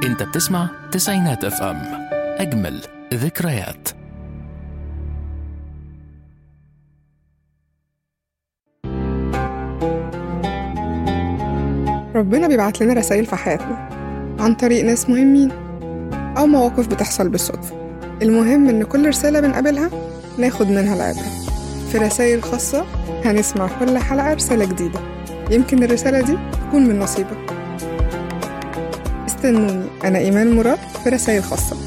انت بتسمع تسعينات اف ام اجمل ذكريات ربنا بيبعت لنا رسائل في حياتنا عن طريق ناس مهمين أو مواقف بتحصل بالصدفة المهم إن كل رسالة بنقابلها ناخد منها العبرة في رسائل خاصة هنسمع كل حلقة رسالة جديدة يمكن الرسالة دي تكون من نصيبك استنوني أنا إيمان مراد في رسائل خاصة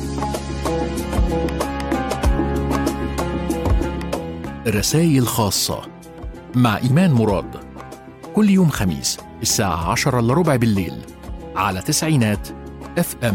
رسائل خاصة مع إيمان مراد كل يوم خميس الساعة عشرة إلا ربع بالليل على تسعينات اف ام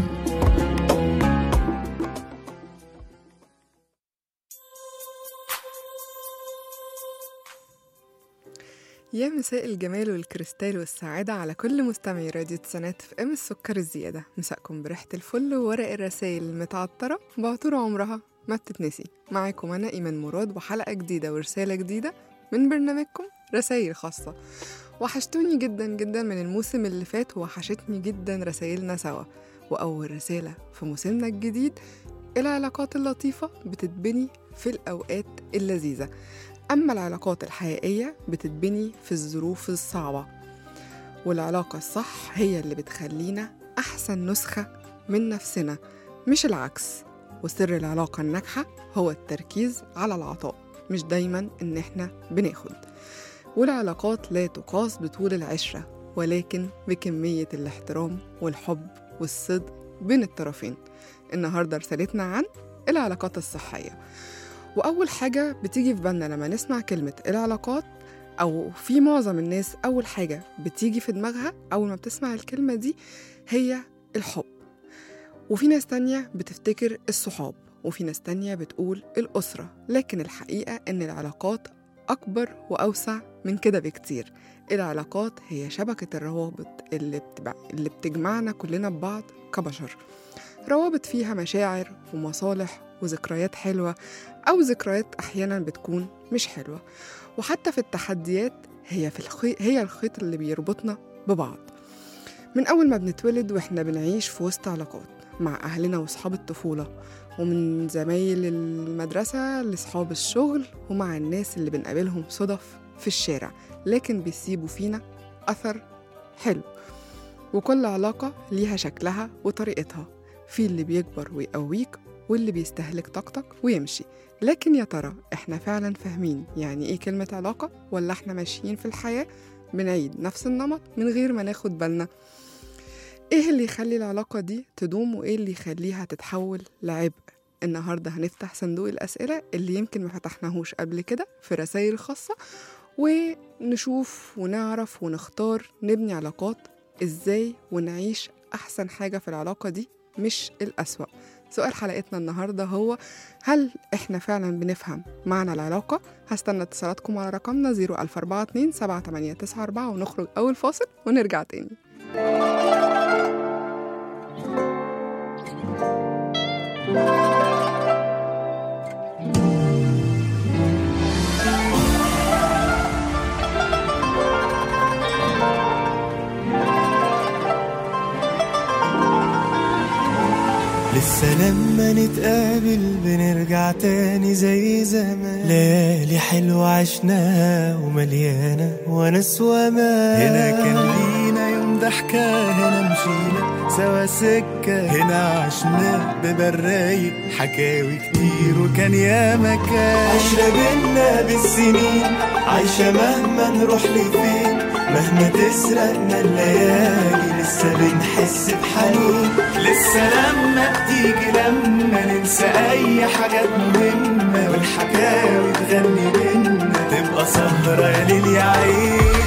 يا مساء الجمال والكريستال والسعادة على كل مستمعي راديو تسعينات في ام السكر الزيادة مساءكم بريحة الفل وورق الرسايل المتعطرة بعطور عمرها ما بتتنسي معاكم أنا إيمان مراد وحلقة جديدة ورسالة جديدة من برنامجكم رسائل خاصة وحشتوني جدا جدا من الموسم اللي فات وحشتني جدا رسايلنا سوا وأول رسالة في موسمنا الجديد العلاقات اللطيفة بتتبني في الأوقات اللذيذة أما العلاقات الحقيقية بتتبني في الظروف الصعبة والعلاقة الصح هي اللي بتخلينا أحسن نسخة من نفسنا مش العكس وسر العلاقة الناجحة هو التركيز على العطاء مش دايما إن إحنا بناخد والعلاقات لا تقاس بطول العشرة ولكن بكمية الاحترام والحب والصدق بين الطرفين النهاردة رسالتنا عن العلاقات الصحية وأول حاجة بتيجي في بالنا لما نسمع كلمة العلاقات أو في معظم الناس أول حاجة بتيجي في دماغها أول ما بتسمع الكلمة دي هي الحب وفي ناس تانية بتفتكر الصحاب وفي ناس تانية بتقول الأسرة لكن الحقيقة إن العلاقات أكبر وأوسع من كده بكتير العلاقات هي شبكة الروابط اللي, بتبع... اللي بتجمعنا كلنا ببعض كبشر روابط فيها مشاعر ومصالح وذكريات حلوة أو ذكريات أحيانا بتكون مش حلوة وحتى في التحديات هي في الخي... هي الخيط اللي بيربطنا ببعض من أول ما بنتولد وإحنا بنعيش في وسط علاقات مع أهلنا وأصحاب الطفولة ومن زمايل المدرسة لأصحاب الشغل ومع الناس اللي بنقابلهم صدف في الشارع لكن بيسيبوا فينا أثر حلو وكل علاقة ليها شكلها وطريقتها في اللي بيكبر ويقويك واللي بيستهلك طاقتك ويمشي لكن يا ترى احنا فعلا فاهمين يعني ايه كلمة علاقة ولا احنا ماشيين في الحياة بنعيد نفس النمط من غير ما ناخد بالنا ايه اللي يخلي العلاقة دي تدوم وايه اللي يخليها تتحول لعبء النهاردة هنفتح صندوق الأسئلة اللي يمكن ما فتحناهوش قبل كده في رسائل خاصة ونشوف ونعرف ونختار نبني علاقات ازاي ونعيش أحسن حاجة في العلاقة دي مش الأسوأ سؤال حلقتنا النهاردة هو هل إحنا فعلا بنفهم معنى العلاقة؟ هستنى اتصالاتكم على رقمنا 00442 7894 ونخرج أول فاصل ونرجع تاني لسه لما نتقابل بنرجع تاني زي زمان ليالي حلوة عشناها ومليانة وناس ومان هنا كان لينا يوم ضحكة هنا مشينا سوا سكة هنا عشنا ببرايق حكاوي كتير وكان يا مكان عشرة بينا بالسنين عايشة مهما نروح لفين مهما تسرقنا الليالي لسه بنحس بحنين لسه لما بتيجي لما ننسى اي حاجات مهمة والحكاوي تغني بينا تبقى سهرة يا ليل يا عين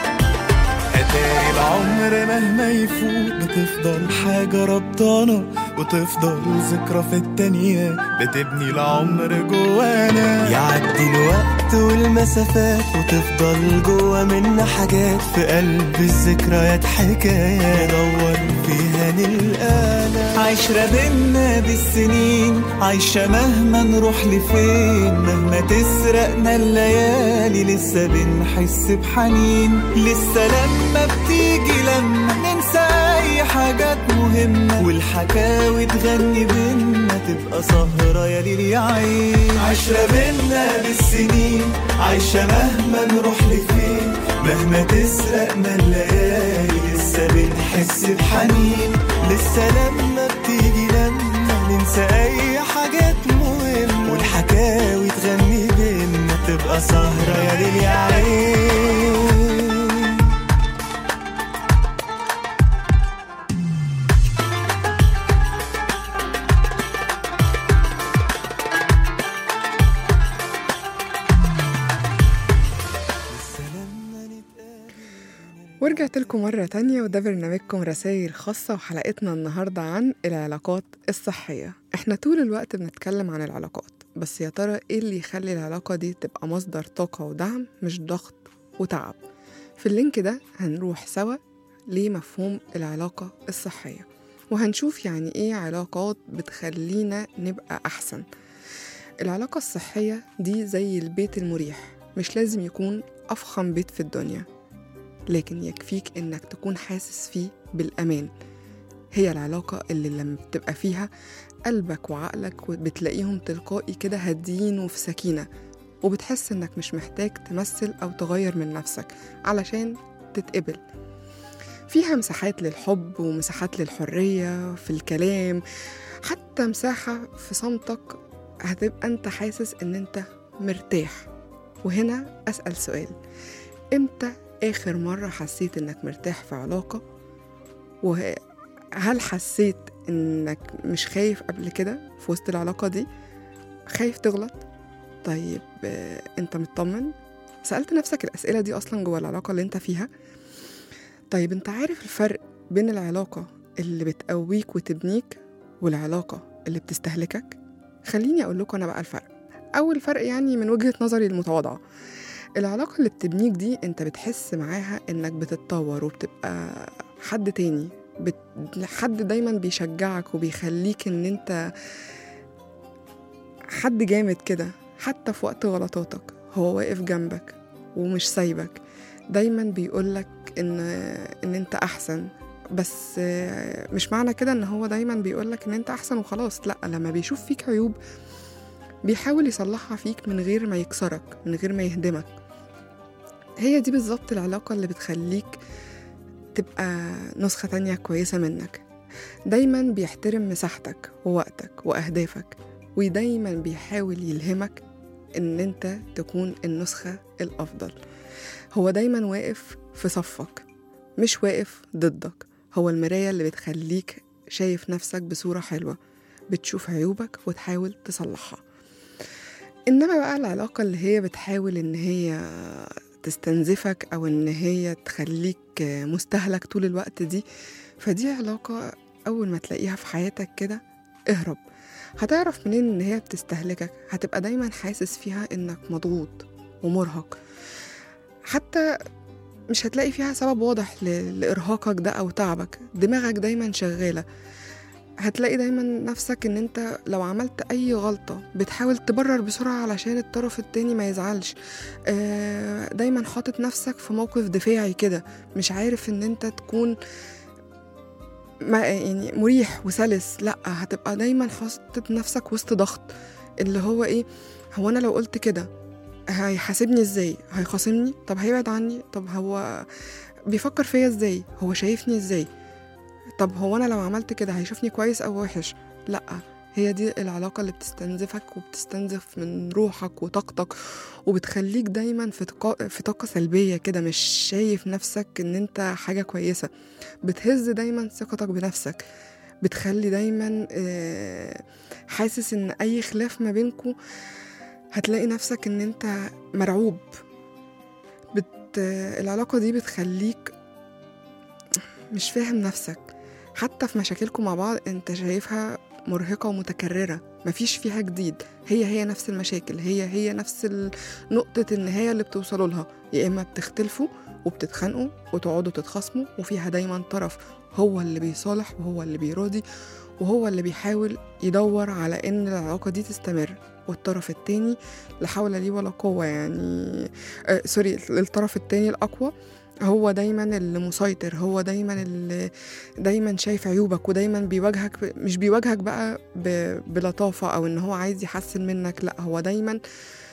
اتاري العمر مهما يفوت بتفضل حاجة ربطانة وتفضل ذكرى في التانية بتبني العمر جوانا يعدي الوقت والمسافات وتفضل جوا منا حاجات في قلب الذكريات حكاية ندور فيها نلقانا عشرة بينا بالسنين عايشة مهما نروح لفين مهما تسرقنا الليالي لسه بنحس بحنين لسه لما بتيجي لما ننسى أي حاجات مهمة والحكاوي تغني بينا تبقى سهرة يا ليل يا عين عشرة بينا بالسنين عايشة مهما نروح لفين مهما تسرقنا الليالي لسه بنحس بحنين لسه لما بتيجي لما ننسى أي حاجات مهمة والحكاوي تغني بينا تبقى سهرة يا ليل يا عين ورجعت لكم مرة تانية وده برنامجكم رسائل خاصة وحلقتنا النهاردة عن العلاقات الصحية احنا طول الوقت بنتكلم عن العلاقات بس يا ترى ايه اللي يخلي العلاقة دي تبقى مصدر طاقة ودعم مش ضغط وتعب في اللينك ده هنروح سوا لمفهوم العلاقة الصحية وهنشوف يعني ايه علاقات بتخلينا نبقى أحسن العلاقة الصحية دي زي البيت المريح مش لازم يكون أفخم بيت في الدنيا لكن يكفيك إنك تكون حاسس فيه بالأمان هي العلاقة اللي لما بتبقى فيها قلبك وعقلك بتلاقيهم تلقائي كده هاديين وفي سكينة وبتحس إنك مش محتاج تمثل أو تغير من نفسك علشان تتقبل فيها مساحات للحب ومساحات للحرية في الكلام حتى مساحة في صمتك هتبقى انت حاسس ان انت مرتاح وهنا أسأل سؤال امتى آخر مرة حسيت انك مرتاح في علاقة وهل حسيت انك مش خايف قبل كده في وسط العلاقة دي خايف تغلط طيب آه، انت مطمن سألت نفسك الأسئلة دي أصلا جوه العلاقة اللي انت فيها طيب انت عارف الفرق بين العلاقة اللي بتقويك وتبنيك والعلاقة اللي بتستهلكك خليني أقول لكم أنا بقى الفرق أول فرق يعني من وجهة نظري المتواضعة العلاقة اللي بتبنيك دي انت بتحس معاها انك بتتطور وبتبقى حد تاني بت... حد دايما بيشجعك وبيخليك ان انت حد جامد كده حتى في وقت غلطاتك هو واقف جنبك ومش سايبك دايما بيقولك ان ان انت احسن بس مش معنى كده ان هو دايما بيقولك ان انت احسن وخلاص لا لما بيشوف فيك عيوب بيحاول يصلحها فيك من غير ما يكسرك من غير ما يهدمك هي دي بالظبط العلاقة اللي بتخليك تبقى نسخة تانية كويسة منك دايما بيحترم مساحتك ووقتك وأهدافك ودايما بيحاول يلهمك إن أنت تكون النسخة الأفضل هو دايما واقف في صفك مش واقف ضدك هو المراية اللي بتخليك شايف نفسك بصورة حلوة بتشوف عيوبك وتحاول تصلحها إنما بقى العلاقة اللي هي بتحاول إن هي تستنزفك أو إن هي تخليك مستهلك طول الوقت دي فدي علاقة أول ما تلاقيها في حياتك كده اهرب هتعرف منين إن هي بتستهلكك هتبقى دايما حاسس فيها إنك مضغوط ومرهق حتى مش هتلاقي فيها سبب واضح ل- لإرهاقك ده أو تعبك دماغك دايما شغالة هتلاقي دايما نفسك ان انت لو عملت اي غلطة بتحاول تبرر بسرعة علشان الطرف التاني ما يزعلش آه، دايما حاطط نفسك في موقف دفاعي كده مش عارف ان انت تكون ما يعني مريح وسلس لا هتبقى دايما حاطط نفسك وسط ضغط اللي هو ايه هو انا لو قلت كده هيحاسبني ازاي هيخاصمني طب هيبعد عني طب هو بيفكر فيا ازاي هو شايفني ازاي طب هو انا لو عملت كده هيشوفني كويس او وحش لا هي دي العلاقة اللي بتستنزفك وبتستنزف من روحك وطاقتك وبتخليك دايما في طاقة, في طاقة سلبية كده مش شايف نفسك ان انت حاجة كويسة بتهز دايما ثقتك بنفسك بتخلي دايما آه، حاسس ان اي خلاف ما بينكو هتلاقي نفسك ان انت مرعوب بت... العلاقة دي بتخليك مش فاهم نفسك حتى في مشاكلكم مع بعض انت شايفها مرهقة ومتكررة مفيش فيها جديد هي هي نفس المشاكل هي هي نفس ال- نقطة النهاية اللي بتوصلوا لها يا إما بتختلفوا وبتتخانقوا وتقعدوا تتخاصموا وفيها دايما طرف هو اللي بيصالح وهو اللي بيراضي وهو اللي بيحاول يدور على إن العلاقة دي تستمر والطرف التاني لا حول لي ولا قوة يعني آه سوري الطرف التاني الأقوى هو دايما اللي مسيطر هو دايما اللي دايما شايف عيوبك ودايما بيواجهك ب... مش بيواجهك بقى ب... بلطافة أو إن هو عايز يحسن منك لأ هو دايما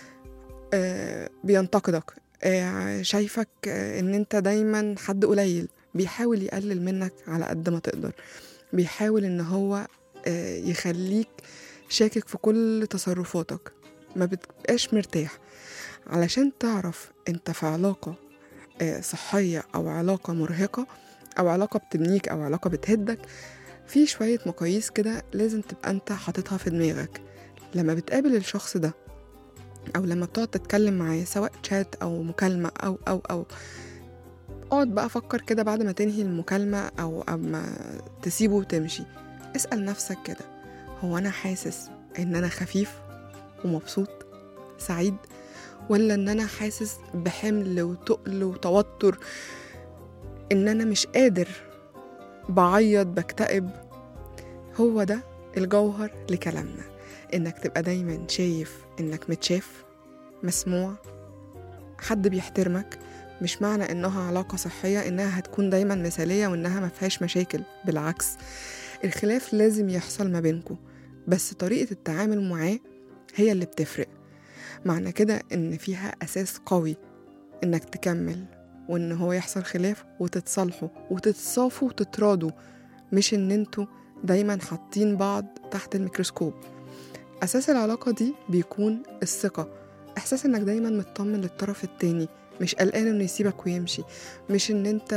آه بينتقدك آه شايفك آه إن أنت دايما حد قليل بيحاول يقلل منك على قد ما تقدر بيحاول إن هو آه يخليك شاكك في كل تصرفاتك ما بتبقاش مرتاح علشان تعرف انت في علاقة آه، صحية أو علاقة مرهقة أو علاقة بتبنيك أو علاقة بتهدك في شوية مقاييس كده لازم تبقى انت حاططها في دماغك لما بتقابل الشخص ده أو لما بتقعد تتكلم معاه سواء شات أو مكالمة أو أو أو اقعد بقى فكر كده بعد ما تنهي المكالمة أو أما تسيبه وتمشي اسأل نفسك كده هو أنا حاسس إن أنا خفيف ومبسوط سعيد ولا إن أنا حاسس بحمل وتقل وتوتر إن أنا مش قادر بعيط بكتئب هو ده الجوهر لكلامنا إنك تبقى دايما شايف إنك متشاف مسموع حد بيحترمك مش معنى إنها علاقة صحية إنها هتكون دايما مثالية وإنها ما فيهاش مشاكل بالعكس الخلاف لازم يحصل ما بينكم بس طريقة التعامل معاه هي اللي بتفرق معنى كده إن فيها أساس قوي إنك تكمل وإن هو يحصل خلاف وتتصالحوا وتتصافوا وتتراضوا مش إن انتوا دايما حاطين بعض تحت الميكروسكوب أساس العلاقة دي بيكون الثقة إحساس إنك دايما مطمن للطرف التاني مش قلقان إنه يسيبك ويمشي مش إن أنت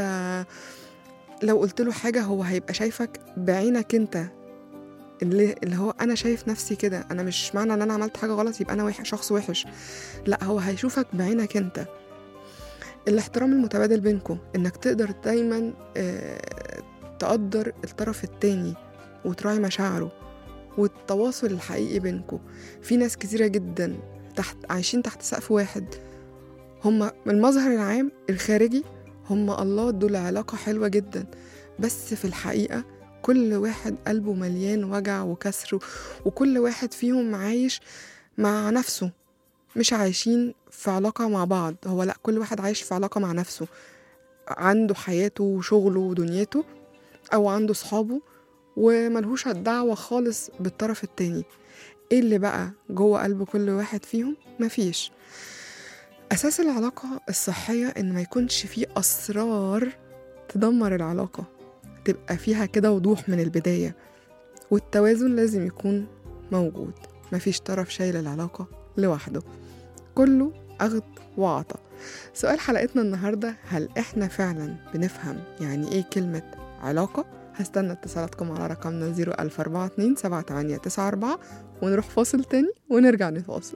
لو قلت له حاجة هو هيبقى شايفك بعينك أنت اللي, اللي هو أنا شايف نفسي كده أنا مش معنى إن أنا عملت حاجة غلط يبقى أنا وحش شخص وحش لا هو هيشوفك بعينك أنت الاحترام المتبادل بينكم إنك تقدر دايما آه، تقدر الطرف التاني وتراعي مشاعره والتواصل الحقيقي بينكم في ناس كتيرة جدا تحت عايشين تحت سقف واحد هما من المظهر العام الخارجي هما الله دول علاقة حلوة جدا بس في الحقيقة كل واحد قلبه مليان وجع وكسر وكل واحد فيهم عايش مع نفسه مش عايشين في علاقة مع بعض هو لأ كل واحد عايش في علاقة مع نفسه عنده حياته وشغله ودنيته أو عنده صحابه وملهوش دعوة خالص بالطرف التاني ايه اللي بقى جوه قلب كل واحد فيهم مفيش أساس العلاقة الصحية إن ما يكونش فيه أسرار تدمر العلاقة تبقى فيها كده وضوح من البداية والتوازن لازم يكون موجود مفيش طرف شايل العلاقة لوحده كله أخد وعطا سؤال حلقتنا النهاردة هل إحنا فعلا بنفهم يعني إيه كلمة علاقة؟ هستنى اتصالاتكم على رقمنا 00427 7894 ونروح فاصل تاني ونرجع نتواصل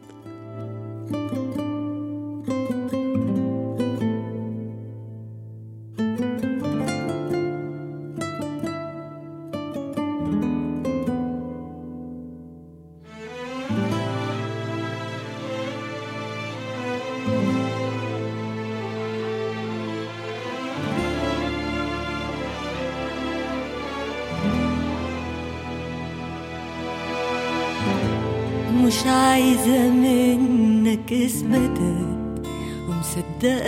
مش عايزة منك اثباتات ومصدقاك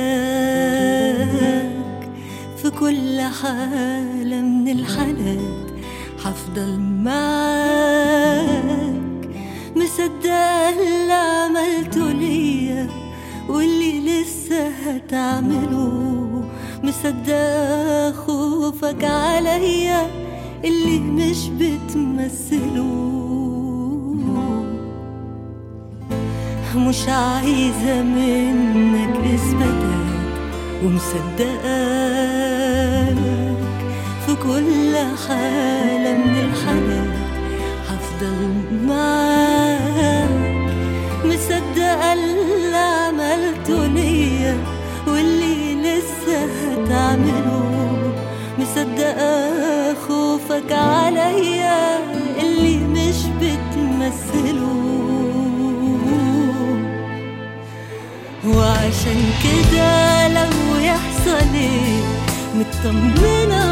في كل حالة من الحالات هفضل معاك مصدقة اللي عملته ليا واللي لسه هتعمله مصدقة خوفك عليا اللي مش بتمثله مش عايزة منك إثباتات ومصدقاك في كل حالة من الحالات هفضل معاك مصدقة اللي عملته ليا واللي لسه هتعمله مصدقة خوفك خوفك عليا اللي مش بتمثله وعشان كده لو يحصل ايه مطمنة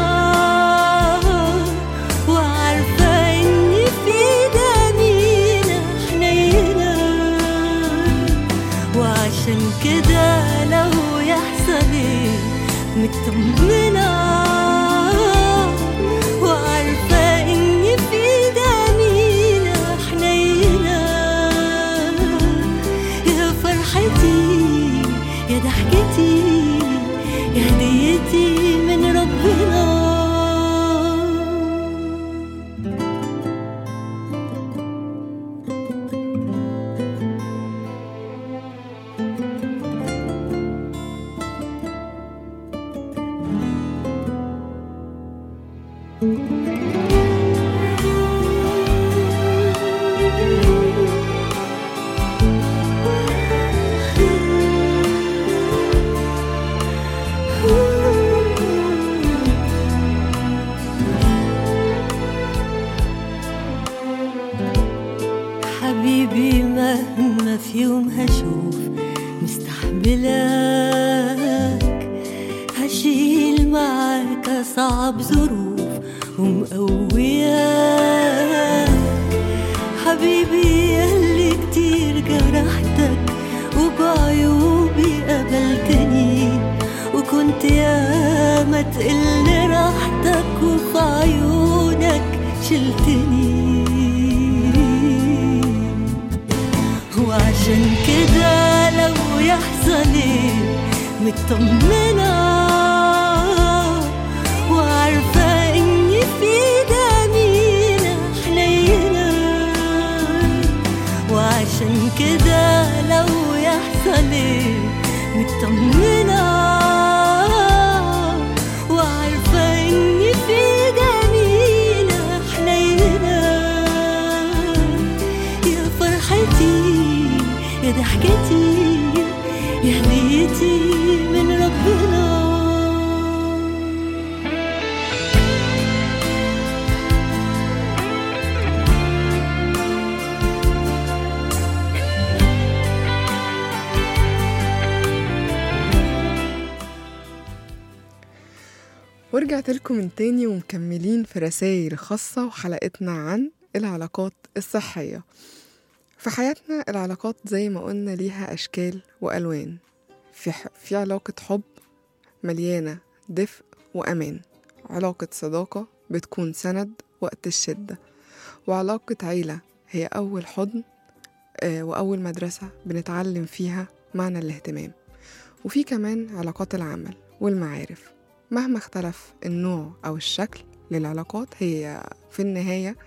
وعارفة اني في دمينا حنينة وعشان كده لو يحصل ايه مطمنة وعارفة اني في دمينا حنينة يا فرحتي يا ضحكتي يا هديتي من ربنا حبيبي مهما في يوم هشوف مستحملك هشيل معاك أصعب ظروف ومقوياك حبيبي ياللي كتير جرحتك وبعيوبي قبلتني وكنت ياما تقل راحتك وفي عيونك شلتني وعشان كده لو يحصل ايه مطمنة وعارفة اني في دمينا حنينة وعشان كده لو يحصل ايه مطمنة وعارفة اني في دمينا حنينة يا فرحتي يا ضحكتي يا هديتي من ربنا ورجعت لكم من تاني ومكملين في رسائل خاصة وحلقتنا عن العلاقات الصحية في حياتنا العلاقات زي ما قلنا ليها أشكال وألوان في, ح... في علاقة حب مليانة دفء وأمان علاقة صداقة بتكون سند وقت الشدة وعلاقة عيلة هي أول حضن آه، وأول مدرسة بنتعلم فيها معنى الاهتمام وفي كمان علاقات العمل والمعارف مهما اختلف النوع أو الشكل للعلاقات هي في النهاية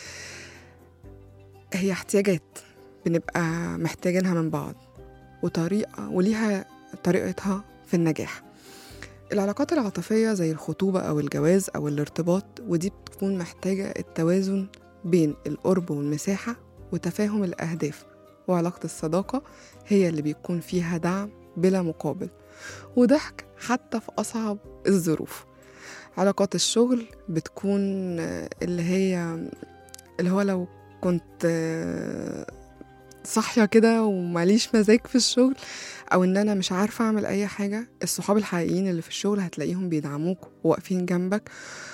هي احتياجات بنبقى محتاجينها من بعض وطريقة وليها طريقتها في النجاح العلاقات العاطفية زي الخطوبة أو الجواز أو الارتباط ودي بتكون محتاجة التوازن بين القرب والمساحة وتفاهم الأهداف وعلاقة الصداقة هي اللي بيكون فيها دعم بلا مقابل وضحك حتى في أصعب الظروف علاقات الشغل بتكون آه، اللي هي اللي هو لو كنت آه، صاحية كده وماليش مزاج في الشغل أو إن أنا مش عارفة أعمل أي حاجة الصحاب الحقيقيين اللي في الشغل هتلاقيهم بيدعموك وواقفين جنبك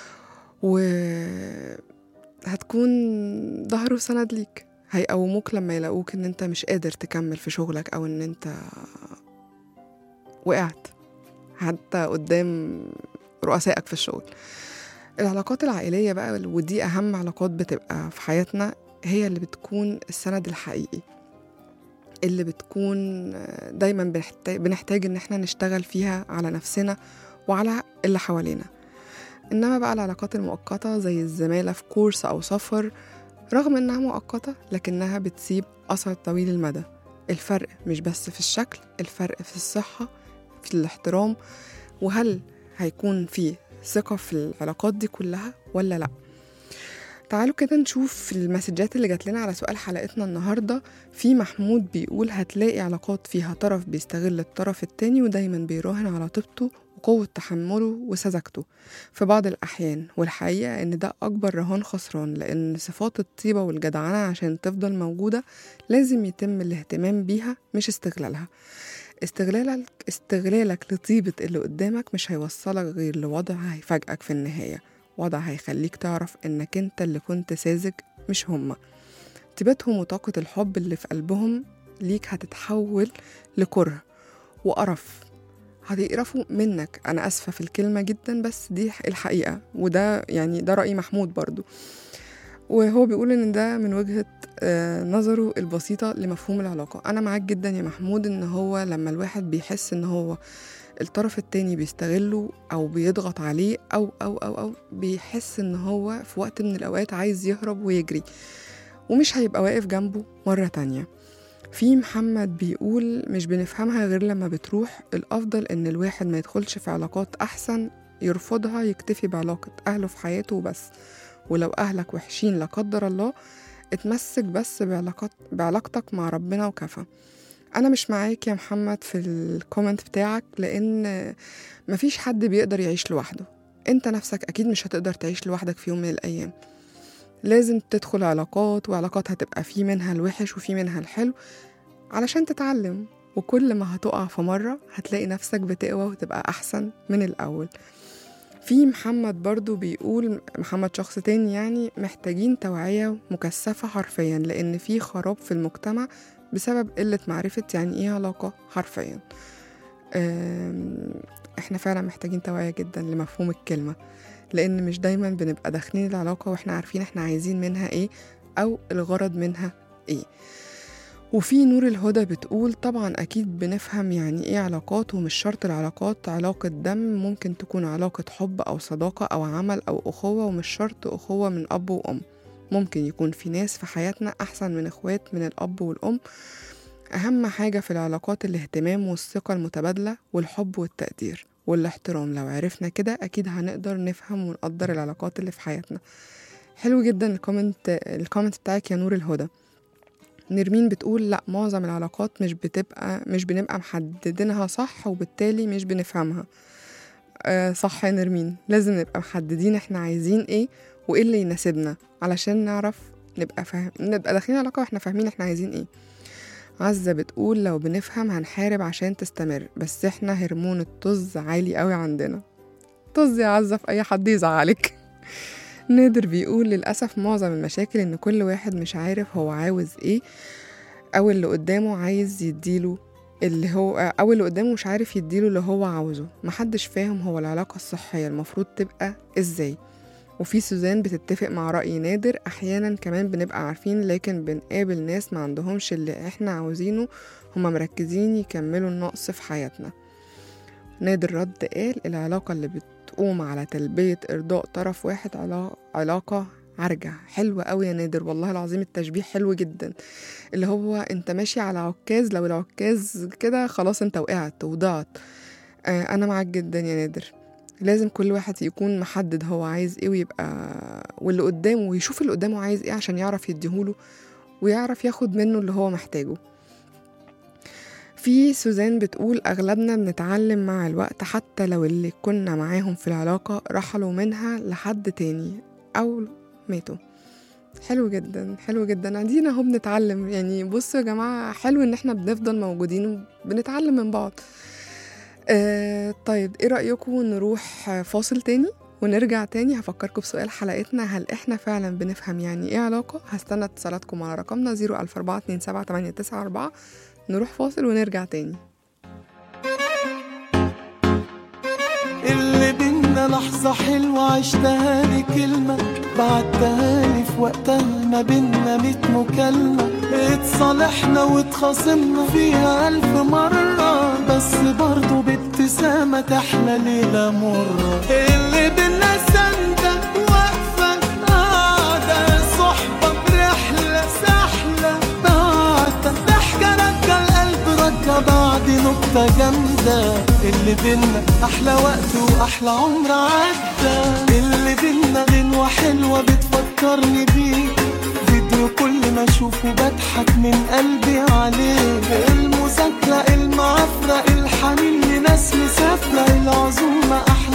وهتكون ظهر وسند ليك هيقوموك لما يلاقوك إن أنت مش قادر تكمل في شغلك أو إن أنت وقعت حتى قدام رؤسائك في الشغل العلاقات العائلية بقى ودي أهم علاقات بتبقى في حياتنا هي اللي بتكون السند الحقيقي اللي بتكون دايما بنحتاج, بنحتاج ان احنا نشتغل فيها على نفسنا وعلى اللي حوالينا انما بقى العلاقات المؤقتة زي الزمالة في كورس او سفر رغم انها مؤقتة لكنها بتسيب اثر طويل المدى الفرق مش بس في الشكل الفرق في الصحة في الاحترام وهل هيكون في ثقة في العلاقات دي كلها ولا لأ تعالوا كده نشوف المسجات اللي جات لنا على سؤال حلقتنا النهاردة في محمود بيقول هتلاقي علاقات فيها طرف بيستغل الطرف التاني ودايما بيراهن على طيبته قوة تحمله وسذاجته في بعض الأحيان والحقيقة إن ده أكبر رهان خسران لأن صفات الطيبة والجدعنة عشان تفضل موجودة لازم يتم الاهتمام بيها مش استغلالها استغلالك استغلالك لطيبة اللي قدامك مش هيوصلك غير لوضع هيفاجئك في النهاية وضع هيخليك تعرف إنك أنت اللي كنت ساذج مش هما طيبتهم وطاقة الحب اللي في قلبهم ليك هتتحول لكره وقرف هتقرفوا منك أنا أسفة في الكلمة جدا بس دي الحقيقة وده يعني ده رأي محمود برضو وهو بيقول إن ده من وجهة آه، نظره البسيطة لمفهوم العلاقة أنا معاك جدا يا محمود إن هو لما الواحد بيحس إن هو الطرف التاني بيستغله أو بيضغط عليه أو أو أو أو بيحس إن هو في وقت من الأوقات عايز يهرب ويجري ومش هيبقى واقف جنبه مرة تانية في محمد بيقول مش بنفهمها غير لما بتروح الأفضل إن الواحد ما يدخلش في علاقات أحسن يرفضها يكتفي بعلاقة أهله في حياته وبس ولو أهلك وحشين لا قدر الله اتمسك بس بعلاقات بعلاقتك مع ربنا وكفى أنا مش معاك يا محمد في الكومنت بتاعك لأن مفيش حد بيقدر يعيش لوحده أنت نفسك أكيد مش هتقدر تعيش لوحدك في يوم من الأيام لازم تدخل علاقات وعلاقات هتبقى في منها الوحش وفي منها الحلو علشان تتعلم وكل ما هتقع في مرة هتلاقي نفسك بتقوى وتبقى أحسن من الأول في محمد برضو بيقول محمد شخص تاني يعني محتاجين توعية مكثفة حرفيا لأن في خراب في المجتمع بسبب قلة معرفة يعني إيه علاقة حرفيا أم، احنا فعلا محتاجين توعية جدا لمفهوم الكلمة لأن مش دايما بنبقى داخلين العلاقة واحنا عارفين احنا عايزين منها ايه أو الغرض منها ايه وفي نور الهدى بتقول طبعا أكيد بنفهم يعني إيه علاقات ومش شرط العلاقات علاقة دم ممكن تكون علاقة حب أو صداقة أو عمل أو أخوة ومش شرط أخوة من أب وأم ممكن يكون في ناس في حياتنا أحسن من إخوات من الأب والأم أهم حاجة في العلاقات الاهتمام والثقة المتبادلة والحب والتقدير والاحترام لو عرفنا كده أكيد هنقدر نفهم ونقدر العلاقات اللي في حياتنا حلو جدا الكومنت الكومنت بتاعك يا نور الهدى نرمين بتقول لا معظم العلاقات مش بتبقى مش بنبقى محددينها صح وبالتالي مش بنفهمها آه صح يا نرمين لازم نبقى محددين احنا عايزين ايه وايه اللي يناسبنا علشان نعرف نبقى فاهم نبقى داخلين علاقة واحنا فاهمين احنا عايزين ايه عزة بتقول لو بنفهم هنحارب عشان تستمر بس احنا هرمون الطز عالي قوي عندنا طز يا عزة في اي حد يزعلك نادر بيقول للأسف معظم المشاكل إن كل واحد مش عارف هو عاوز إيه أو اللي قدامه عايز يديله اللي هو أو اللي قدامه مش عارف يديله اللي هو عاوزه محدش فاهم هو العلاقة الصحية المفروض تبقى إزاي وفي سوزان بتتفق مع رأي نادر أحيانا كمان بنبقى عارفين لكن بنقابل ناس ما عندهمش اللي إحنا عاوزينه هما مركزين يكملوا النقص في حياتنا نادر رد قال العلاقة اللي بتقوم على تلبية إرضاء طرف واحد علا- علاقة عرجة حلوة قوي يا نادر والله العظيم التشبيه حلو جدا اللي هو انت ماشي على عكاز لو العكاز كده خلاص انت وقعت وضعت آه انا معاك جدا يا نادر لازم كل واحد يكون محدد هو عايز ايه ويبقى واللي قدامه ويشوف اللي قدامه عايز ايه عشان يعرف يديهوله ويعرف ياخد منه اللي هو محتاجه في سوزان بتقول أغلبنا بنتعلم مع الوقت حتى لو اللي كنا معاهم في العلاقة رحلوا منها لحد تاني أو ماتوا حلو جدا حلو جدا ادينا اهو بنتعلم يعني بصوا يا جماعة حلو ان احنا بنفضل موجودين وبنتعلم من بعض آه طيب ايه رأيكم نروح فاصل تاني ونرجع تاني هفكركم بسؤال حلقتنا هل احنا فعلا بنفهم يعني ايه علاقة هستنى اتصالاتكم على رقمنا 004278994 نروح فاصل ونرجع تاني اللي بينا لحظة حلوة عشتها لي كلمة بعتها لي في وقتها ما بينا ميت مكالمة اتصالحنا واتخاصمنا فيها ألف مرة بس برضه بابتسامة تحلى ليلة مرة اللي بينا سندة واقفة قاعدة صحبة برحلة سحلة بعدة ضحكة رجع القلب رجع بعد نكتة جامدة اللي بينا أحلى وقت وأحلى عمر عدى اللي بينا غنوة حلوة بتفكرني بيك فيديو كل ما أشوفه بضحك من قلبي عليه المذاكرة المعافرة الحنين لناس مسافرة العزومة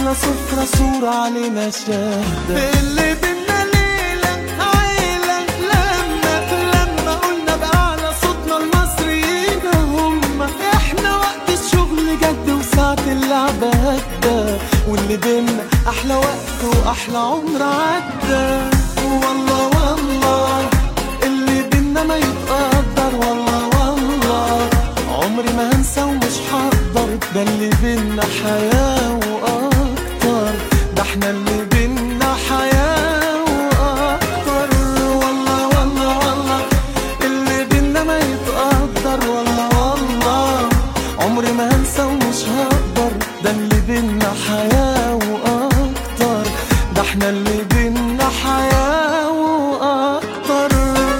على سفرة صورة علينا شاهدة اللي بينا ليلة عيلة لما لما قلنا بأعلى صوتنا المصريين هم احنا وقت الشغل جد وساعة اللعبة هدى واللي بينا أحلى وقت وأحلى عمر عدى والله والله اللي بينا ما يتقدر والله والله عمري ما هنسى ومش هقدر ده اللي بينا حياة وأكتر ده احنا اللي بينا حياة وأكتر والله والله والله اللي بينا ما يتقدر والله والله عمري ما هنسى ومش هقدر ده اللي بينا حياة وأكتر ده احنا اللي بينا حياة وأكتر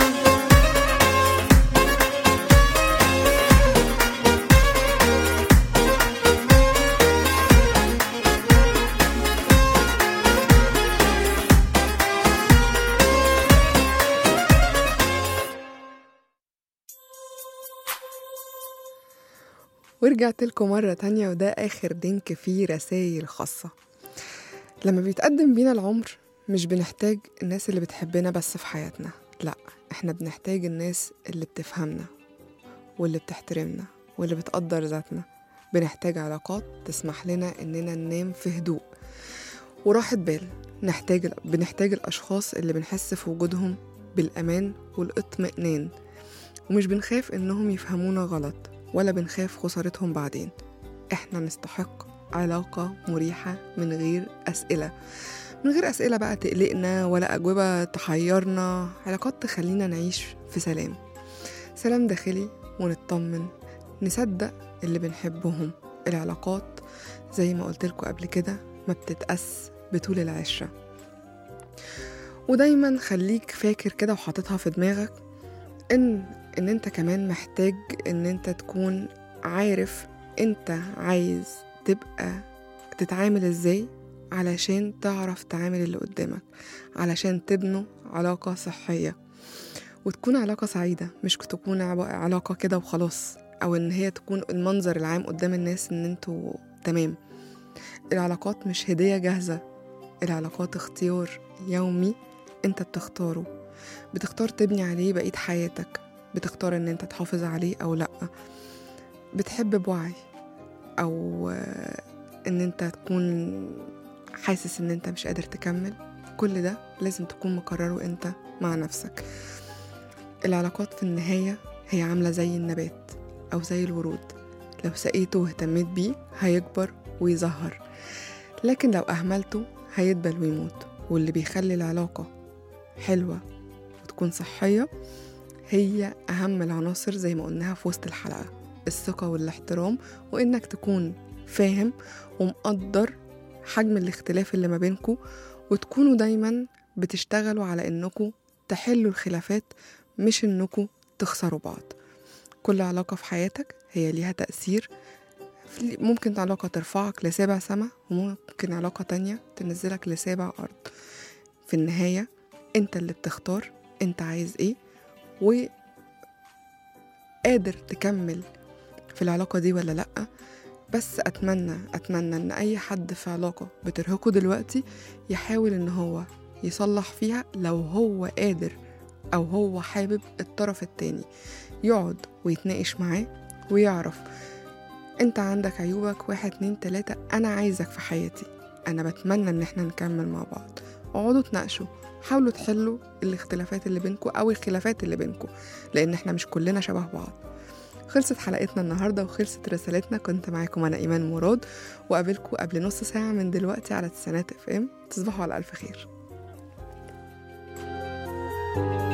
ورجعت لكم مرة تانية وده آخر لينك فيه رسايل خاصة لما بيتقدم بينا العمر مش بنحتاج الناس اللي بتحبنا بس في حياتنا لا احنا بنحتاج الناس اللي بتفهمنا واللي بتحترمنا واللي بتقدر ذاتنا بنحتاج علاقات تسمح لنا اننا ننام في هدوء وراحة بال نحتاج بنحتاج الأشخاص اللي بنحس في وجودهم بالأمان والاطمئنان ومش بنخاف إنهم يفهمونا غلط ولا بنخاف خسارتهم بعدين إحنا نستحق علاقة مريحة من غير أسئلة من غير أسئلة بقى تقلقنا ولا أجوبة تحيرنا علاقات تخلينا نعيش في سلام سلام داخلي ونطمن نصدق اللي بنحبهم العلاقات زي ما قلتلكوا قبل كده ما بتتقاس بطول العشرة ودايما خليك فاكر كده وحاططها في دماغك ان ان انت كمان محتاج ان انت تكون عارف انت عايز تبقى تتعامل ازاي علشان تعرف تعامل اللي قدامك علشان تبنوا علاقة صحية وتكون علاقة سعيدة مش تكون عب- علاقة كده وخلاص أو إن هي تكون المنظر العام قدام الناس إن انتوا تمام العلاقات مش هدية جاهزة العلاقات اختيار يومي انت بتختاره بتختار تبني عليه بقية حياتك بتختار ان انت تحافظ عليه او لأ بتحب بوعي او آه، ان انت تكون حاسس ان انت مش قادر تكمل كل ده لازم تكون مقرره انت مع نفسك العلاقات في النهاية هي عاملة زي النبات أو زي الورود لو سقيته واهتميت بيه هيكبر ويزهر لكن لو أهملته هيدبل ويموت واللي بيخلي العلاقة حلوة وتكون صحية هي أهم العناصر زي ما قلناها في وسط الحلقة الثقة والاحترام وإنك تكون فاهم ومقدر حجم الاختلاف اللي ما بينكوا وتكونوا دايما بتشتغلوا على إنكوا تحلوا الخلافات مش إنكوا تخسروا بعض كل علاقة في حياتك هي ليها تأثير في- ممكن علاقة ترفعك لسابع سما وممكن علاقة تانية تنزلك لسابع أرض في النهاية انت اللي بتختار انت عايز ايه وقادر تكمل في العلاقة دي ولا لأ بس أتمنى أتمنى إن أي حد في علاقة بترهقه دلوقتي يحاول إن هو يصلح فيها لو هو قادر أو هو حابب الطرف التاني يقعد ويتناقش معاه ويعرف انت عندك عيوبك واحد اتنين تلاتة انا عايزك في حياتي انا بتمنى ان احنا نكمل مع بعض اقعدوا تناقشوا حاولوا تحلوا الاختلافات اللي بينكم او الخلافات اللي بينكم لان احنا مش كلنا شبه بعض خلصت حلقتنا النهارده وخلصت رسالتنا كنت معاكم انا ايمان مراد وقابلكم قبل نص ساعه من دلوقتي على تسعينات اف ام تصبحوا على الف خير